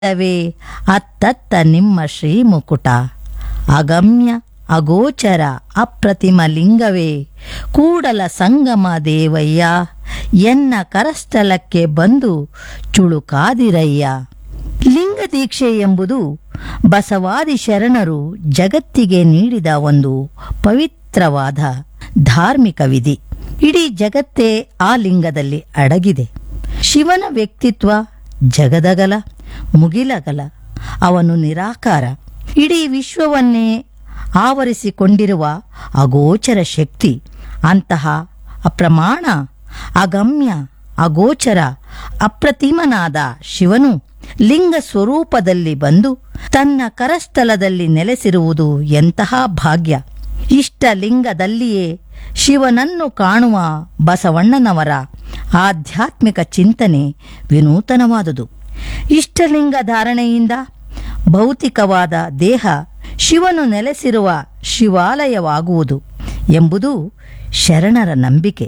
ಇಲ್ಲವೇ ಅತ್ತತ್ತ ನಿಮ್ಮ ಶ್ರೀಮುಕುಟ ಅಗಮ್ಯ ಅಗೋಚರ ಅಪ್ರತಿಮ ಲಿಂಗವೇ ಕೂಡಲ ಸಂಗಮ ದೇವಯ್ಯ ಎನ್ನ ಕರಸ್ಥಲಕ್ಕೆ ಬಂದು ಚುಳುಕಾದಿರಯ್ಯ ಲಿಂಗ ದೀಕ್ಷೆ ಎಂಬುದು ಬಸವಾದಿ ಶರಣರು ಜಗತ್ತಿಗೆ ನೀಡಿದ ಒಂದು ಪವಿತ್ರವಾದ ಧಾರ್ಮಿಕ ವಿಧಿ ಇಡೀ ಜಗತ್ತೇ ಆ ಲಿಂಗದಲ್ಲಿ ಅಡಗಿದೆ ಶಿವನ ವ್ಯಕ್ತಿತ್ವ ಜಗದಗಲ ಮುಗಿಲಗಲ ಅವನು ನಿರಾಕಾರ ಇಡೀ ವಿಶ್ವವನ್ನೇ ಆವರಿಸಿಕೊಂಡಿರುವ ಅಗೋಚರ ಶಕ್ತಿ ಅಂತಹ ಅಪ್ರಮಾಣ ಅಗಮ್ಯ ಅಗೋಚರ ಅಪ್ರತಿಮನಾದ ಶಿವನು ಲಿಂಗ ಸ್ವರೂಪದಲ್ಲಿ ಬಂದು ತನ್ನ ಕರಸ್ಥಲದಲ್ಲಿ ನೆಲೆಸಿರುವುದು ಎಂತಹ ಭಾಗ್ಯ ಇಷ್ಟ ಲಿಂಗದಲ್ಲಿಯೇ ಶಿವನನ್ನು ಕಾಣುವ ಬಸವಣ್ಣನವರ ಆಧ್ಯಾತ್ಮಿಕ ಚಿಂತನೆ ವಿನೂತನವಾದುದು ಇಷ್ಟಲಿಂಗ ಧಾರಣೆಯಿಂದ ಭೌತಿಕವಾದ ದೇಹ ಶಿವನು ನೆಲೆಸಿರುವ ಶಿವಾಲಯವಾಗುವುದು ಎಂಬುದು ಶರಣರ ನಂಬಿಕೆ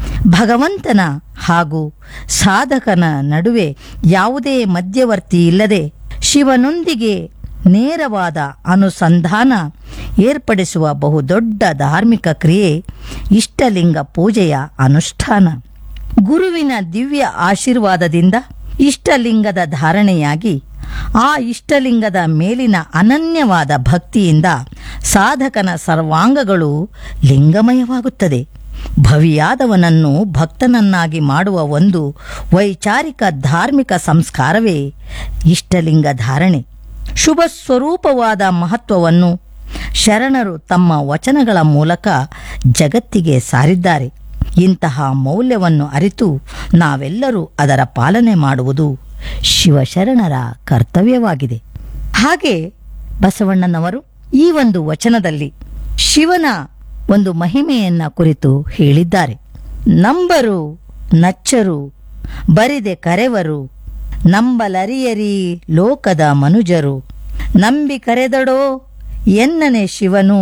ಭಗವಂತನ ಹಾಗೂ ಸಾಧಕನ ನಡುವೆ ಯಾವುದೇ ಮಧ್ಯವರ್ತಿ ಇಲ್ಲದೆ ಶಿವನೊಂದಿಗೆ ನೇರವಾದ ಅನುಸಂಧಾನ ಏರ್ಪಡಿಸುವ ಬಹುದೊಡ್ಡ ಧಾರ್ಮಿಕ ಕ್ರಿಯೆ ಇಷ್ಟಲಿಂಗ ಪೂಜೆಯ ಅನುಷ್ಠಾನ ಗುರುವಿನ ದಿವ್ಯ ಆಶೀರ್ವಾದದಿಂದ ಇಷ್ಟಲಿಂಗದ ಧಾರಣೆಯಾಗಿ ಆ ಇಷ್ಟಲಿಂಗದ ಮೇಲಿನ ಅನನ್ಯವಾದ ಭಕ್ತಿಯಿಂದ ಸಾಧಕನ ಸರ್ವಾಂಗಗಳು ಲಿಂಗಮಯವಾಗುತ್ತದೆ ಭವಿಯಾದವನನ್ನು ಭಕ್ತನನ್ನಾಗಿ ಮಾಡುವ ಒಂದು ವೈಚಾರಿಕ ಧಾರ್ಮಿಕ ಸಂಸ್ಕಾರವೇ ಇಷ್ಟಲಿಂಗ ಧಾರಣೆ ಶುಭ ಸ್ವರೂಪವಾದ ಮಹತ್ವವನ್ನು ಶರಣರು ತಮ್ಮ ವಚನಗಳ ಮೂಲಕ ಜಗತ್ತಿಗೆ ಸಾರಿದ್ದಾರೆ ಇಂತಹ ಮೌಲ್ಯವನ್ನು ಅರಿತು ನಾವೆಲ್ಲರೂ ಅದರ ಪಾಲನೆ ಮಾಡುವುದು ಶಿವಶರಣರ ಕರ್ತವ್ಯವಾಗಿದೆ ಹಾಗೆ ಬಸವಣ್ಣನವರು ಈ ಒಂದು ವಚನದಲ್ಲಿ ಶಿವನ ಒಂದು ಮಹಿಮೆಯನ್ನ ಕುರಿತು ಹೇಳಿದ್ದಾರೆ ನಂಬರು ನಚ್ಚರು ಬರಿದೆ ಕರೆವರು ನಂಬಲರಿಯರಿ ಲೋಕದ ಮನುಜರು ನಂಬಿ ಕರೆದಡೋ ಎನ್ನನೆ ಶಿವನು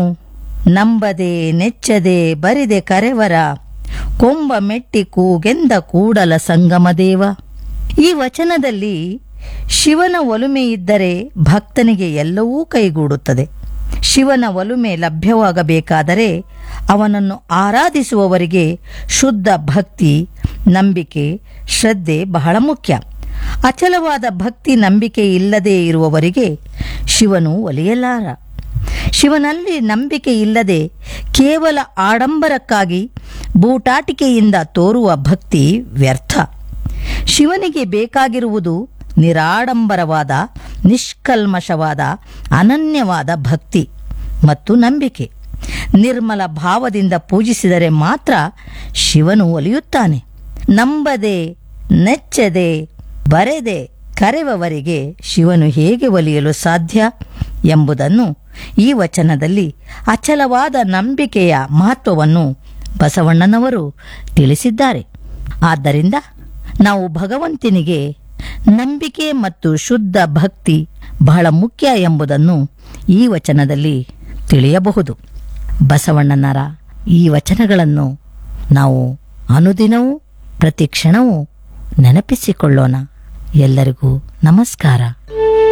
ನಂಬದೆ ನೆಚ್ಚದೆ ಬರಿದೆ ಕರೆವರ ಕೊಂಬ ಮೆಟ್ಟಿ ಕೂಗೆಂದ ಕೂಡಲ ಸಂಗಮದೇವ ಈ ವಚನದಲ್ಲಿ ಶಿವನ ಒಲುಮೆ ಇದ್ದರೆ ಭಕ್ತನಿಗೆ ಎಲ್ಲವೂ ಕೈಗೂಡುತ್ತದೆ ಶಿವನ ಒಲುಮೆ ಲಭ್ಯವಾಗಬೇಕಾದರೆ ಅವನನ್ನು ಆರಾಧಿಸುವವರಿಗೆ ಶುದ್ಧ ಭಕ್ತಿ ನಂಬಿಕೆ ಶ್ರದ್ಧೆ ಬಹಳ ಮುಖ್ಯ ಅಚಲವಾದ ಭಕ್ತಿ ನಂಬಿಕೆ ಇಲ್ಲದೆ ಇರುವವರಿಗೆ ಶಿವನು ಒಲಿಯಲಾರ ಶಿವನಲ್ಲಿ ನಂಬಿಕೆ ಇಲ್ಲದೆ ಕೇವಲ ಆಡಂಬರಕ್ಕಾಗಿ ಬೂಟಾಟಿಕೆಯಿಂದ ತೋರುವ ಭಕ್ತಿ ವ್ಯರ್ಥ ಶಿವನಿಗೆ ಬೇಕಾಗಿರುವುದು ನಿರಾಡಂಬರವಾದ ನಿಷ್ಕಲ್ಮಶವಾದ ಅನನ್ಯವಾದ ಭಕ್ತಿ ಮತ್ತು ನಂಬಿಕೆ ನಿರ್ಮಲ ಭಾವದಿಂದ ಪೂಜಿಸಿದರೆ ಮಾತ್ರ ಶಿವನು ಒಲಿಯುತ್ತಾನೆ ನಂಬದೆ ನೆಚ್ಚದೆ ಬರೆದೆ ಕರೆವವರಿಗೆ ಶಿವನು ಹೇಗೆ ಒಲಿಯಲು ಸಾಧ್ಯ ಎಂಬುದನ್ನು ಈ ವಚನದಲ್ಲಿ ಅಚಲವಾದ ನಂಬಿಕೆಯ ಮಹತ್ವವನ್ನು ಬಸವಣ್ಣನವರು ತಿಳಿಸಿದ್ದಾರೆ ಆದ್ದರಿಂದ ನಾವು ಭಗವಂತನಿಗೆ ನಂಬಿಕೆ ಮತ್ತು ಶುದ್ಧ ಭಕ್ತಿ ಬಹಳ ಮುಖ್ಯ ಎಂಬುದನ್ನು ಈ ವಚನದಲ್ಲಿ ತಿಳಿಯಬಹುದು ಬಸವಣ್ಣನರ ಈ ವಚನಗಳನ್ನು ನಾವು ಅನುದಿನವೂ ಪ್ರತಿ ಕ್ಷಣವೂ ನೆನಪಿಸಿಕೊಳ್ಳೋಣ ಎಲ್ಲರಿಗೂ ನಮಸ್ಕಾರ